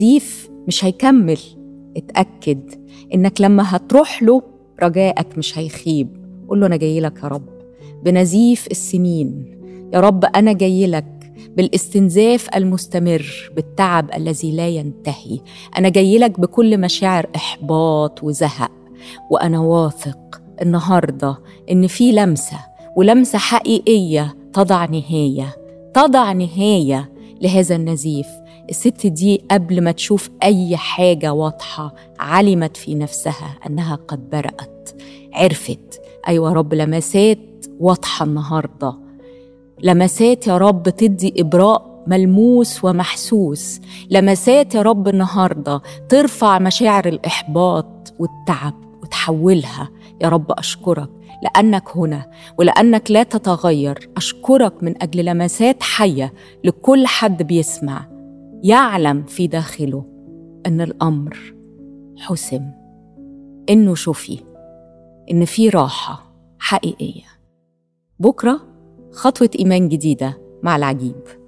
ضيف مش هيكمل اتأكد إنك لما هتروح له رجائك مش هيخيب قول له أنا جاي لك يا رب بنزيف السنين يا رب أنا جاي لك بالاستنزاف المستمر بالتعب الذي لا ينتهي أنا جاي لك بكل مشاعر إحباط وزهق وأنا واثق النهاردة إن في لمسة ولمسة حقيقية تضع نهاية تضع نهاية لهذا النزيف الست دي قبل ما تشوف أي حاجة واضحة علمت في نفسها أنها قد برأت عرفت أيوة رب لمسات واضحة النهاردة لمسات يا رب تدي إبراء ملموس ومحسوس لمسات يا رب النهاردة ترفع مشاعر الإحباط والتعب وتحولها يا رب أشكرك لأنك هنا ولأنك لا تتغير أشكرك من أجل لمسات حية لكل حد بيسمع يعلم في داخله أن الأمر حسم إنه شفي إن في راحة حقيقية بكرة خطوة إيمان جديدة مع العجيب